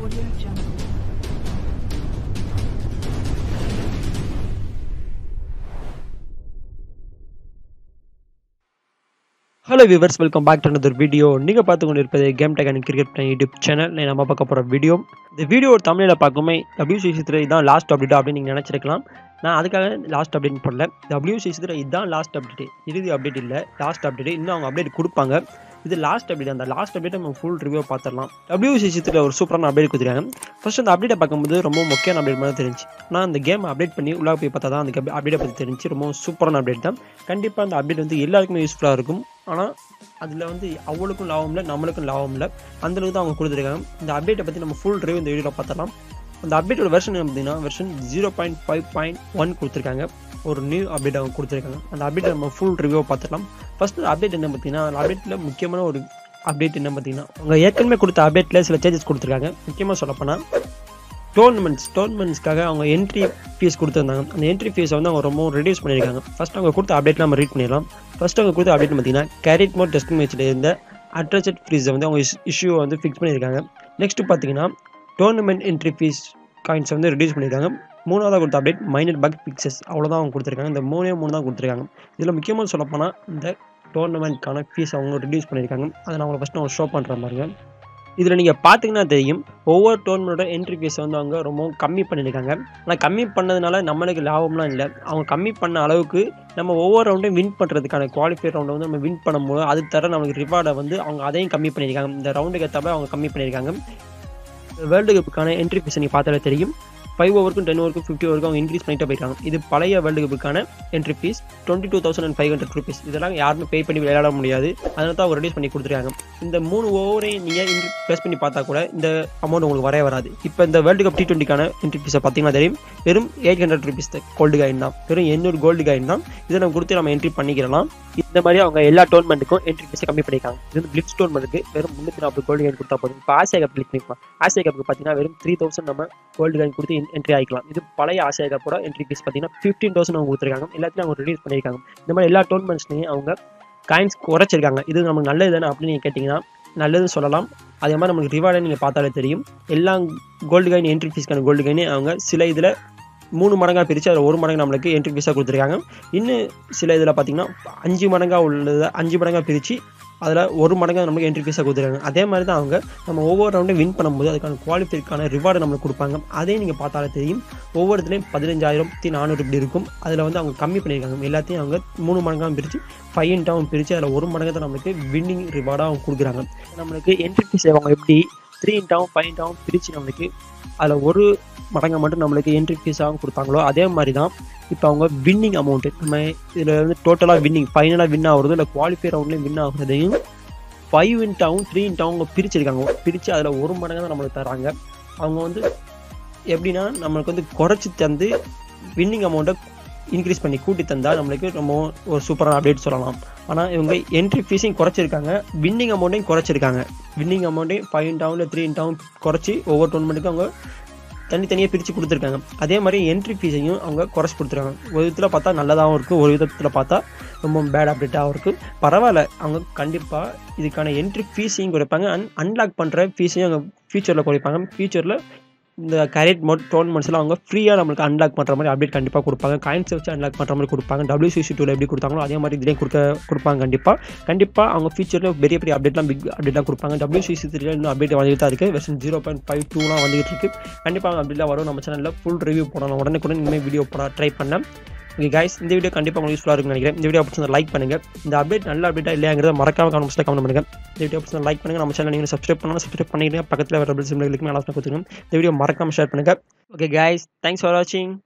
Audio Jungle. Hello viewers welcome back to another video நீங்கள் பார்த்து கொண்டு இருப்பது game tech and cricket YouTube channel நம்ம பார்க்க போகிற வீடியோ இந்த வீடியோ தமிழில் பார்க்குமே WCC த்ரீ இதுதான் லாஸ்ட் அப்டேட் அப்படின்னு நீங்கள் நினச்சிருக்கலாம் நான் அதுக்காக லாஸ்ட் அப்டேட் போடல WCC த்ரீ இதுதான் லாஸ்ட் அப்டேட் இறுதி அப்டேட் இல்லை லாஸ்ட் அப்டேட் இன்னும் அவங்க அப்டேட் கொடுப்பாங்க இது லாஸ்ட் அப்டேட் அந்த லாஸ்ட் அப்டேட் நம்ம ஃபுல் ரிவ்யூ பார்த்துடலாம் WCC த்ரீ ஒரு சூப்பரான அப்டேட் கொடுத்துருக்காங்க ஃபர்ஸ்ட் அந்த அப்டேட்டை பார்க்கும்போது ரொம்ப முக்கியமான அப்டேட் மாதிரி தெரிஞ்சு ஆனால் அந்த கேம் அப்டேட் பண்ணி உள்ளே போய் பார்த்தா தான் அந்த அப்டேட்டை பற்றி தெரிஞ்சு ரொம்ப சூப்பரான அப்டேட் தான் கண்டிப்பாக அந்த அப்டேட் வந்து எல்லாருக்குமே யூஸ்ஃபுல்லாக இருக்கும் ஆனால் அதில் வந்து அவளுக்கும் லாபம் இல்லை நம்மளுக்கும் லாபம் இல்லை அந்தளவுக்கு தான் அவங்க கொடுத்துருக்காங்க இந்த அப்டேட்டை பற்றி நம்ம ஃபுல் ரிவ்யூ இந்த வீடியோவில் பார்த்தலாம் அந்த அப்டேட்டோட வெர்ஷன் பார்த்தீங்கன்னா version zero point five point one கொடுத்துருக்காங்க ஒரு நியூ அப்டேட் அவங்க கொடுத்துருக்காங்க அந்த அப்டேட்டை நம்ம ஃபுல் ரிவ்யூ பார்த்துக்கலாம் ஃபர்ஸ்ட் அப்டேட் என்ன பார்த்தீங்கன்னா அந்த அப்டேட்டில் முக்கியமான ஒரு அப்டேட் என்ன பார்த்தீங்கன்னா அவங்க ஏற்கனவே கொடுத்த அப்டேட்டில் சில சேஞ்சஸ் கொடுத்துருக்காங்க முக்கியமாக சொல்லப்போனால் டோர்னமெண்ட்ஸ் டோர்னமெண்ட்ஸ்க்காக அவங்க என்ட்ரி ஃபீஸ் கொடுத்துருந்தாங்க அந்த என்ட்ரி ஃபீஸை வந்து அவங்க ரொம்ப ரெடியூஸ் பண்ணியிருக்காங்க ஃபர்ஸ்ட் அவங்க கொடுத்த அப்டேட் நம்ம ரீட் பண்ணிடலாம் ஃபர்ஸ்ட் அவங்க கொடுத்த அப்டேட் பார்த்தீங்கன்னா கேரிட் மோட் டெஸ்டிங் மேட்ச்சில் இருந்த அட்ரச்சட் ஃபீஸை வந்து அவங்க இஷ்யூவை வந்து ஃபிக்ஸ் பண்ணியிருக்காங்க நெக்ஸ்ட் பார்த்தீங்கன்னா டோர்னமெண்ட் என்ட்ரி ஃபீஸ் காயின்ஸை வந்து ரெடியூஸ் பண்ணியிருக்காங்க மூணாவதாக கொடுத்த அப்டேட் மைனர் பக் பிக்சர்ஸ் அவ்வளோதான் அவங்க கொடுத்துருக்காங்க இந்த மூணே மூணு தான் கொடுத்துருக்காங்க இதில் முக்கியமாக சொல்லப்போனால் இந்த டோர்னமெண்ட்கான ஃபீஸ் அவங்க ரெடியூஸ் பண்ணியிருக்காங்க அதை நான் உங்களுக்கு ஃபஸ்ட்டு அவங்க ஷோ பண்ணுற மாதிரிங்க இதில் நீங்கள் பார்த்தீங்கன்னா தெரியும் ஒவ்வொரு டோர்னமெண்ட்டோட என்ட்ரி ஃபீஸை வந்து அவங்க ரொம்ப கம்மி பண்ணியிருக்காங்க ஆனால் கம்மி பண்ணதுனால நம்மளுக்கு லாபம்லாம் இல்லை அவங்க கம்மி பண்ண அளவுக்கு நம்ம ஒவ்வொரு ரவுண்டையும் வின் பண்ணுறதுக்கான குவாலிஃபை ரவுண்டை வந்து நம்ம வின் பண்ணும்போது அது தர நம்மளுக்கு ரிவார்டை வந்து அவங்க அதையும் கம்மி பண்ணியிருக்காங்க இந்த ரவுண்டுக்கு ஏற்ற அவங்க கம்மி பண்ணியிருக்காங்க வேர்ல்டு கப்புக்கான என்ட்ரி ஃபீஸை நீங்கள் பார்த்தாலே தெரியும் ஃபைவ் ஓவருக்கும் டென் ஓவருக்கும் ஃபிஃப்டி ஓவருக்கும் அவங்க இன்க்ரீஸ் பண்ணிட்டு போயிட்டாங்க இது பழைய வேர்ல்டு கப்புக்கான entry fees twenty two thousand and five hundred rupees இதெல்லாம் யாருமே பே பண்ணி விளையாட முடியாது அதனால தான் அவங்க ரெடியூஸ் பண்ணி கொடுத்துருக்காங்க இந்த மூணு ஓவரையும் நீங்கள் இன்ட்ரி ப்ளஸ் பண்ணி பார்த்தா கூட இந்த அமௌண்ட் உங்களுக்கு வரவே வராது இப்போ இந்த வேர்ல்டு கப் டி டுவெண்ட்டிக்கான என்ட்ரி ஃபீஸை பார்த்தீங்கன்னா தெரியும் வெறும் eight hundred rupees gold coin தான் வெறும் எண்ணூறு கோல்டு காயின் தான் இதை நம்ம கொடுத்து நம்ம என்ட்ரி பண்ணிக்கலாம் இந்த மாதிரி அவங்க எல்லா டோர்னமெண்ட்டுக்கும் என்ட்ரி ஃபீஸை கம்மி பண்ணியிருக்காங்க இது வந்து பிளிக்ஸ் டோர்னமெண்ட்டுக்கு வெறும் முந்நூற்றி நாற்பது கோல்டு காயின் கொடுத்தா போதும் இப்போ ஆசியா கப் கிளிக் பண்ணிக்கலாம் ஆசியா கப்புக்கு பார்த்தீங்கன்னா வெறும் த்ரீ தௌசண்ட் நம்ம கோல்டு காயின் கொடுத்து என்ட்ரி ஆகிக்கலாம் இது பழைய ஆசியா கப்போட என்ட்ரி ஃபீஸ் பார்த்தீங்கன்னா ஃபிஃப்டீன் தௌசண்ட் அவங்க கொடுத்துருக்காங்க எல்லாத்தையும் அவங்க ரிலீஸ் பண்ணியிருக்காங்க இந்த மாதிரி எல்லா டோர்னமெண்ட்ஸ்லையும் அவங்க காயின்ஸ் குறைச்சிருக்காங்க இது நமக்கு நல்லது தானே அப்படின்னு நீங்கள் கேட்டிங்கன்னா நல்லதுன்னு சொல்லலாம் அதே மாதிரி நமக்கு ரிவார்டை நீங்கள் பார்த்தாலே தெரியும் எல்லா கோல்டு காயின் என்ட்ரி ஃபீஸ்க்கான கோல்டு காயினே அவங்க சில இதில் மூணு மடங்காக பிரித்து அதில் ஒரு மடங்கு நம்மளுக்கு என்ட்ரி ஃபீஸாக கொடுத்துருக்காங்க இன்னும் சில இதில் பார்த்தீங்கன்னா அஞ்சு மடங்காக உள்ளதை அஞ்சு மடங்காக பிரித்து அதில் ஒரு மடங்கு நமக்கு என்ட்ரி ஃபீஸாக கொடுத்துருக்காங்க அதே மாதிரி தான் அவங்க நம்ம ஒவ்வொரு ரவுண்டையும் வின் பண்ணும்போது அதுக்கான குவாலிஃபைக்கான ரிவார்டு நம்மளுக்கு கொடுப்பாங்க அதையும் நீங்கள் பார்த்தாலே தெரியும் ஒவ்வொருத்துலேயும் பதினஞ்சாயிரத்தி நானூறு இப்படி இருக்கும் அதில் வந்து அவங்க கம்மி பண்ணியிருக்காங்க எல்லாத்தையும் அவங்க மூணு மடங்காக பிரித்து ஃபைவ் இன்ட்டாகவும் பிரித்து அதில் ஒரு மடங்கு தான் நம்மளுக்கு வின்னிங் ரிவார்டாக அவங்க கொடுக்குறாங்க நம்மளுக்கு என்ட்ரி ஃபீஸ் அவங்க எப்படி த்ரீ இன்ட்டாகவும் ஃபைவ் இன்ட்டாகவும் பிரித்து நம்மளுக்கு அதில் ஒரு மடங்கை மட்டும் நம்மளுக்கு என்ட்ரி ஃபீஸாகவும் கொடுத்தாங்களோ அதே மாதிரி தான் இப்போ அவங்க வின்னிங் அமௌண்ட்டு நம்ம இதில் வந்து டோட்டலாக வின்னிங் ஃபைனலாக வின் ஆகுறது இல்லை குவாலிஃபை ரவுண்ட்லேயும் வின் ஆகுறதையும் ஃபைவ் இன்ட்டாகவும் த்ரீ இன்ட்டாகவும் அவங்க பிரிச்சிருக்காங்க பிரித்து அதில் ஒரு மடங்கு தான் நம்மளுக்கு தராங்க அவங்க வந்து எப்படின்னா நம்மளுக்கு வந்து குறைச்சி தந்து வின்னிங் அமௌண்ட்டை இன்க்ரீஸ் பண்ணி கூட்டி தந்தால் நம்மளுக்கு ரொம்ப ஒரு சூப்பரான அப்டேட் சொல்லலாம் ஆனால் இவங்க என்ட்ரி ஃபீஸையும் குறைச்சிருக்காங்க வின்னிங் அமௌண்ட்டையும் குறைச்சிருக்காங்க வின்னிங் அமௌண்ட்டையும் ஃபைவ் இன்ட்டாவும் இல்லை த்ரீ இன்ட்டாவும் குறைச்சி ஒவ்வொரு டோர்னமெண்ட்டுக்கும் அவங்க தனித்தனியாக பிரித்து கொடுத்துருக்காங்க அதே மாதிரி என்ட்ரி ஃபீஸையும் அவங்க குறைச்சி கொடுத்துருக்காங்க ஒரு விதத்தில் பார்த்தா நல்லதாகவும் இருக்குது ஒரு விதத்தில் பார்த்தா ரொம்ப பேட் அப்டேட்டாகவும் இருக்குது பரவாயில்ல அவங்க கண்டிப்பாக இதுக்கான என்ட்ரி ஃபீஸையும் குறைப்பாங்க அண்ட் அன்லாக் பண்ணுற ஃபீஸையும் அவங்க ஃபியூச்சரில் குறைப்பாங்க ஃபியூச்சரில் இந்த கேரட் மோட் டோர்னமெண்ட்ஸ்லாம் அவங்க ஃப்ரீயாக நம்மளுக்கு அன்லாக் பண்ணுற மாதிரி அப்டேட் கண்டிப்பாக கொடுப்பாங்க காயின்ஸ் வச்சு அன்லாக் பண்ணுற மாதிரி கொடுப்பாங்க டபிள்யூசிசி டூவில் எப்படி கொடுத்தாங்களோ அதே மாதிரி இதுலேயும் கொடுக்க கொடுப்பாங்க கண்டிப்பாக கண்டிப்பாக அவங்க ஃபியூச்சரில் பெரிய பெரிய அப்டேட்லாம் பிக் அப்டேட்லாம் கொடுப்பாங்க டபிள்யூசிசி த்ரீல இன்னும் அப்டேட் வந்துட்டு தான் இருக்குது வெர்ஷன் ஜீரோ பாயிண்ட் ஃபைவ் டூலாம் வந்துகிட்டு இருக்கு கண்டிப்பாக அவங்க அப்டேட்லாம் வரும் நம்ம சேனலில் ஃபுல் ரிவ்யூ போடலாம் உடனே கூட இனிமேல் வீடியோ போட ட்ரை பண்ணேன் ஓகே கைஸ் இந்த வீடியோ கண்டிப்பாக உங்களுக்கு யூஸ்ஃபுல்லாக இருக்கும்னு நினைக்கிறேன் இந்த வீடியோ பிடிச்சா லைக் பண்ணுங்கள் இந்த அப்டேட் நல்ல அப்டேட்டா இல்லையாங்கிறத மறக்காம கமெண்ட்ஸில் கமெண்ட் பண்ணுங்கள் இந்த வீடியோ பிடிச்சா லைக் பண்ணுங்கள் நம்ம சேனல் நீங்கள் சப்ஸ்கிரைப் பண்ணலாம் சப்ஸ்கிரைப் பண்ணிடுங்க பக்கத்தில் வர சிம்களுக்கு மேலே கொடுத்துருங்க இந்த வீடியோ மறக்காம ஷேர் பண்ணுங்கள் ஓகே கைஸ் தேங்க்ஸ் ஃபார் வாட்சிங்